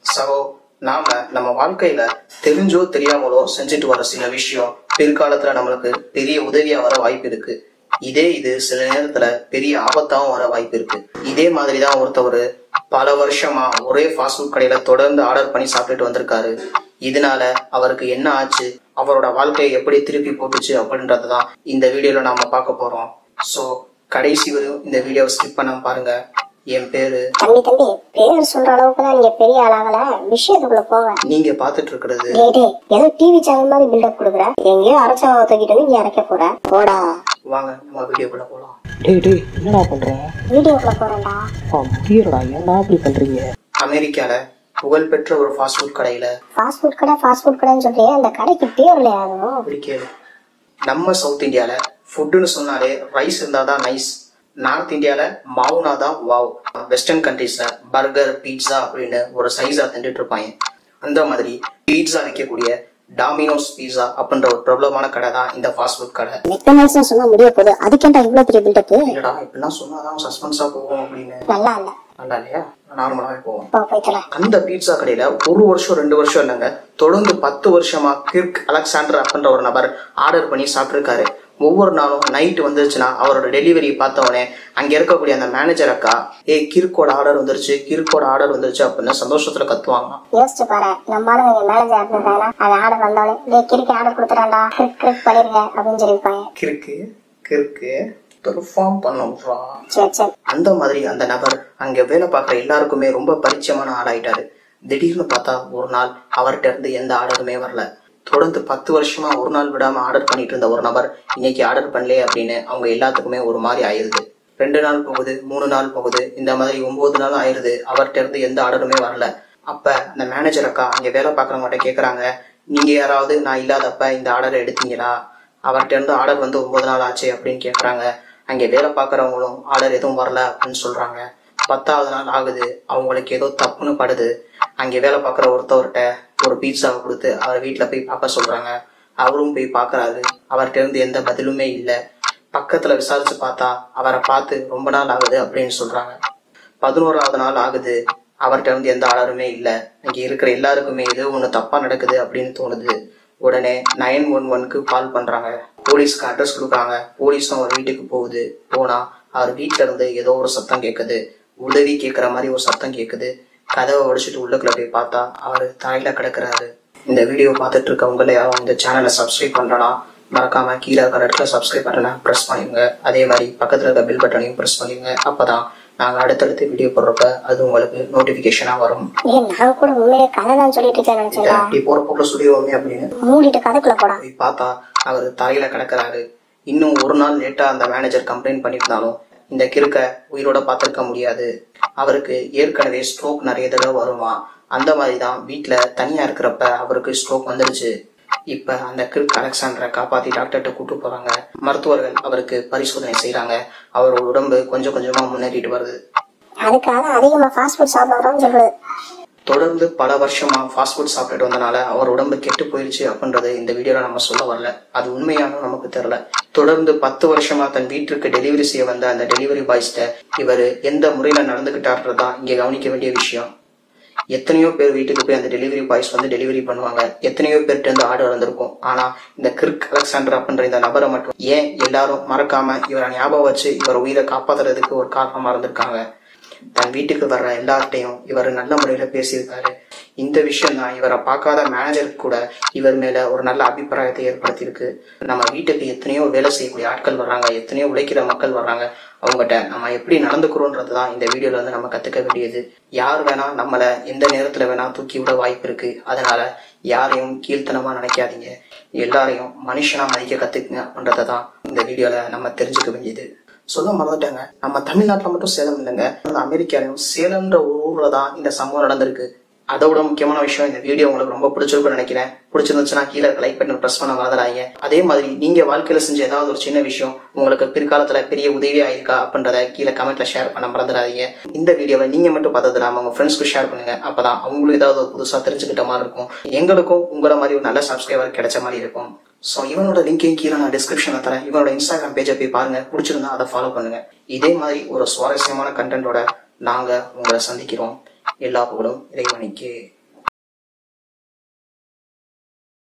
சகோ நாம நம்ம வாழ்க்கையில தெரிஞ்சோ தெரியாமலோ செஞ்சுட்டு வர சில விஷயம் பிற்காலத்துல நம்மளுக்கு பெரிய உதவியா வர வாய்ப்பு இருக்கு இதே இது சில நேரத்துல பெரிய ஆபத்தாவும் வர வாய்ப்பு இருக்கு இதே மாதிரிதான் ஒருத்தவர் பல வருஷமா ஒரே ஃபாஸ்ட் ஃபுட் கடையில தொடர்ந்து ஆர்டர் பண்ணி சாப்பிட்டுட்டு வந்திருக்காரு இதனால அவருக்கு என்ன ஆச்சு அவரோட வாழ்க்கையை எப்படி திருப்பி போட்டுச்சு அப்படின்றதான் இந்த வீடியோல நாம பார்க்க போறோம் சோ கடைசி வரையும் இந்த வீடியோவை ஸ்கிப் பண்ணாம பாருங்க என் பேரு தம்பி தம்பி பேர் சொல்ற அளவுக்கு தான் நீங்க பெரிய ஆளாகல விஷயத்துக்குள்ள போங்க நீங்க பாத்துட்டு இருக்கிறது டேய் டேய் ஏதோ டிவி சேனல் மாதிரி பில்டப் கொடுக்குற எங்கேயோ அரைச்சவங்க தூக்கிட்டு வந்து இங்க இறக்க போற போடா வாங்க நம்ம வீடியோக்குள்ள போலாம் டேய் டேய் என்னடா பண்ற வீடியோக்குள்ள போறேன்டா அப்பா முடியலடா ஏன்டா அப்படி பண்றீங்க அமெரிக்கால புகழ்பெற்ற ஒரு ஃபாஸ்ட் ஃபுட் கடையில ஃபாஸ்ட் ஃபுட் கடை ஃபாஸ்ட் ஃபுட் கடைன்னு சொல்றியே அந்த கடைக்கு பேர் இல்லையா அதுவும் அப்படி கேளு நம்ம சவுத் இந்தியால ஃபுட்டுன்னு சொன்னாலே ரைஸ் இருந்தாதான் நைஸ் நார்த் இந்தியால மாவுனா தான் வாவ் வெஸ்டர்ன் கண்ட்ரீஸ்ல பர்கர் பீட்சா அப்படின்னு ஒரு சைஸா தின்னுட்டு இருப்பாங்க அந்த மாதிரி பீட்சா விற்கக்கூடிய டாமினோஸ் பீட்சா அப்படின்ற ஒரு பிரபலமான கடை தான் இந்த ஃபாஸ்ட் ஃபுட் கடை மெக்டனால்ஸ் சொன்னா முடிய போகுது அதுக்கேண்டா இவ்வளவு பெரிய பில்டப் இல்லடா இப்படிலாம் சொன்னாதான் சஸ்பென்ஸா போகும் அப்படின்னு நல்லா இல்ல நல்லா இல்லையா நார்மலாவே போகும் போ போய்த்தல அந்த பீட்சா கடையில ஒரு வருஷம் ரெண்டு வருஷம் இல்லைங்க தொடர்ந்து பத்து வருஷமா கிர்க் அலெக்சாண்டர் அப்படின்ற ஒரு நபர் ஆர்டர் பண்ணி சாப்பிட்டிருக்காரு ஒவ்வொரு நாளும் நைட் வந்துருச்சுன்னா அவரோட டெலிவரி பார்த்த உடனே அங்க இருக்கக்கூடிய அந்த மேனேஜர் அக்கா ஏ கிறுக்கோட ஆர்டர் வந்துருச்சு கிறுக்கோட ஆர்டர் வந்துருச்சு அப்படின்னு சந்தோஷத்துல கத்துவாங்க யோசிச்சு பாரு நம்ம ஆளுங்க இங்க மேனேஜர் இருந்திருக்காங்கன்னா அது ஆர்டர் வந்தோடனே டேய் கிறுக்கி ஆர்டர் கொடுத்துட்டான்டா கிரிக் கிரிக் பண்ணிருங்க அப்படின்னு சொல்லியிருப்பாங்க கிறுக்கு கிறுக்கு பெர்ஃபார்ம் பண்ணுறா சரி சரி அந்த மாதிரி அந்த நபர் அங்க வேலை பார்க்குற எல்லாருக்குமே ரொம்ப பரிச்சயமான ஆளாயிட்டாரு திடீர்னு பார்த்தா ஒரு நாள் அவர்கிட்ட இருந்து எந்த ஆர்டருமே வரல தொடர்ந்து பத்து வருஷமா ஒரு நாள் விடாம ஆர்டர் பண்ணிட்டு இருந்த ஒரு நபர் இன்னைக்கு ஆர்டர் பண்ணலையே அப்படின்னு அவங்க எல்லாத்துக்குமே ஒரு மாதிரி ஆயிருது ரெண்டு நாள் போகுது மூணு நாள் போகுது இந்த மாதிரி ஒன்பது நாள் ஆயிருது அவர்கிட்ட இருந்து எந்த ஆர்டருமே வரல அப்ப அந்த மேனேஜர் அக்கா அங்க வேலை பார்க்குறவங்ககிட்ட கேக்குறாங்க நீங்க யாராவது நான் இல்லாதப்ப இந்த ஆர்டரை எடுத்தீங்களா அவர்கிட்ட இருந்து ஆர்டர் வந்து ஒன்பது நாள் ஆச்சு அப்படின்னு கேக்குறாங்க அங்கே வேலை பார்க்குறவங்களும் ஆர்டர் எதுவும் வரல அப்படின்னு சொல்றாங்க பத்தாவது நாள் ஆகுது அவங்களுக்கு ஏதோ தப்புன்னு படுது அங்கே வேலை பார்க்குற ஒருத்தவர்கிட்ட ஒரு பீட்சாவை கொடுத்து அவர் வீட்டில் போய் பார்க்க சொல்றாங்க அவரும் போய் பார்க்கறாரு அவர்கிட்ட இருந்து எந்த பதிலுமே இல்லை பக்கத்துல விசாரிச்சு பார்த்தா அவரை பார்த்து ரொம்ப நாள் ஆகுது அப்படின்னு சொல்றாங்க பதினோராவது நாள் ஆகுது அவர்கிட்ட வந்து எந்த ஆர்டருமே இல்லை இங்க இருக்கிற எல்லாருக்குமே ஏதோ ஒன்று தப்பா நடக்குது அப்படின்னு தோணுது உடனே நைன் ஒன் ஒன்க்கு கால் பண்றாங்க போலீஸ்க்கு அட்ரஸ் கொடுக்குறாங்க போலீஸும் அவர் வீட்டுக்கு போகுது போனா அவர் வீட்ல இருந்து ஏதோ ஒரு சத்தம் கேட்குது உதவி கேட்குற மாதிரி ஒரு சத்தம் கேட்குது கதவை உடைச்சிட்டு உள்ளுக்குள்ள போய் பார்த்தா அவர் தலையில கிடக்குறாரு இந்த வீடியோ பார்த்துட்டு இருக்கவங்கள யாரும் இந்த சேனலை சப்ஸ்கிரைப் பண்றனா மறக்காம கீழே இருக்கிற இடத்துல சப்ஸ்கிரைப் பட்டனை ப்ரெஸ் பண்ணிடுங்க அதே மாதிரி பக்கத்துல இருக்க பில் பட்டனையும் ப்ரெஸ் பண்ணிடுங்க அப்பதான் நாங்க அடுத்தடுத்து வீடியோ போடுறப்ப அது உங்களுக்கு நோட்டிபிகேஷனா வரும் ஏய் நான் கூட உண்மையிலே கதை தான் சொல்லிட்டு இருக்கேன் நினைச்சேன்டா அப்படி போற போக்குல சொல்லிடுவோமே அப்படின்னு மூடிட்டு கதைக்குள்ள போடா போய் பார்த்தா அவர் தரையில கிடக்குறாரு இன்னும் ஒரு நாள் லேட்டா அந்த மேனேஜர் கம்ப்ளைண்ட் பண்ணியிருந்தாலும் இந்த கிறுக்க உயிரோட பார்த்திருக்க முடியாது அவருக்கு ஏற்கனவே ஸ்ட்ரோக் நிறைய தடவை வருமா அந்த மாதிரி தான் வீட்டுல தனியா இருக்கிறப்ப அவருக்கு ஸ்ட்ரோக் வந்துருச்சு இப்ப அந்த கிறுக் அலெக்சாண்டரை காப்பாத்தி டாக்டர்கிட்ட கூட்டு போறாங்க மருத்துவர்கள் அவருக்கு பரிசோதனை செய்றாங்க அவரோட உடம்பு கொஞ்சம் கொஞ்சமா முன்னேறிட்டு வருது அதுக்காக அதிகமா ஃபாஸ்ட் ஃபுட் சாப்பிடுறோம்னு சொல்றது தொடர்ந்து பல வருஷமா ஃபாஸ்ட் ஃபுட் சாப்பிட்டுட்டு வந்தனால அவர் உடம்பு கெட்டு போயிருச்சு அப்படின்றது இந்த வீடியோல நம்ம சொல்ல வரல அது உண்மையான நமக்கு தெரியல தொடர்ந்து பத்து வருஷமா தன் வீட்டிற்கு டெலிவரி செய்ய வந்த அந்த டெலிவரி பாய்ஸ்ட இவர் எந்த முறையில நடந்துகிட்டாருன்றதுதான் இங்க கவனிக்க வேண்டிய விஷயம் எத்தனையோ பேர் வீட்டுக்கு போய் அந்த டெலிவரி பாய்ஸ் வந்து டெலிவரி பண்ணுவாங்க எத்தனையோ பேர்கிட்ட இருந்து ஆர்டர் வந்திருக்கும் ஆனா இந்த கிர்க் அலெக்சாண்டர் அப்படின்ற இந்த நபரை மட்டும் ஏன் எல்லாரும் மறக்காம இவரை ஞாபகம் வச்சு இவர் உயிரை காப்பாத்துறதுக்கு ஒரு காரணமா இருந்திருக்காங்க தன் வீட்டுக்கு வர்ற எல்லார்ட்டையும் இவர் நல்ல முறையில பேசியிருக்காரு இந்த விஷயம் தான் இவரை பார்க்காத மேனேஜருக்கு கூட இவர் மேல ஒரு நல்ல அபிப்பிராயத்தை ஏற்படுத்தியிருக்கு நம்ம வீட்டுக்கு எத்தனையோ வேலை செய்யக்கூடிய ஆட்கள் வர்றாங்க எத்தனையோ உழைக்கிற மக்கள் வர்றாங்க அவங்ககிட்ட நம்ம எப்படி நடந்துக்கிறோன்றது தான் இந்த வீடியோல வந்து நம்ம கத்துக்க வேண்டியது யார் வேணா நம்மள எந்த நேரத்துல வேணா தூக்கி விட வாய்ப்பு இருக்கு அதனால யாரையும் கீழ்த்தனமா நினைக்காதீங்க எல்லாரையும் மனுஷனா மதிக்க கத்துக்குங்க அப்படின்றத தான் இந்த வீடியோல நம்ம தெரிஞ்சுக்க வேண்டியது சொல்ல மறந்துட்டாங்க நம்ம தமிழ்நாட்டுல மட்டும் சேலம் இல்லைங்க அந்த அமெரிக்காலையும் சேலம்ன்ற ஒரு ஊர்ல தான் இந்த சம்பவம் நடந்திருக்கு அதோட முக்கியமான விஷயம் இந்த வீடியோ உங்களுக்கு ரொம்ப பிடிச்சிருக்கும்னு நினைக்கிறேன் பிடிச்சிருந்துச்சுன்னா கீழே லைக் பட்டன் ப்ரெஸ் பண்ண மறந்துடாதீங்க அதே மாதிரி நீங்க வாழ்க்கையில செஞ்ச ஏதாவது ஒரு சின்ன விஷயம் உங்களுக்கு பிற்காலத்துல பெரிய உதவியா இருக்கா அப்படின்றத கீழே கமெண்ட்ல ஷேர் பண்ண மறந்துடாதீங்க இந்த வீடியோவை நீங்க மட்டும் பார்த்தது இல்லாம உங்க ஃப்ரெண்ட்ஸ்க்கு ஷேர் பண்ணுங்க அப்பதான் அவங்களும் ஏதாவது ஒரு புதுசா தெரிஞ்சுக்கிட்ட மாதிரி இருக்கும் எங்களுக்கும் உங்கள மாதிரி ஒரு நல்ல சப்ஸ்கிரைபர் கிடைச்ச மாதிரி இருக்கும் ஸோ இவனோட லிங்கையும் கீழே நான் டிஸ்கிரிப்ஷன்ல தரேன் இவனோட இன்ஸ்டாகிராம் பேஜை போய் பாருங்க பிடிச்சிருந்தா அதை ஃபாலோ பண்ணுங்க இதே மாதிரி ஒரு சுவாரஸ்யமான கண்டென்ட்டோட நாங்க உங்களை சந்திக்கிறோம் எல்லா புகழும் இறைவனுக்கே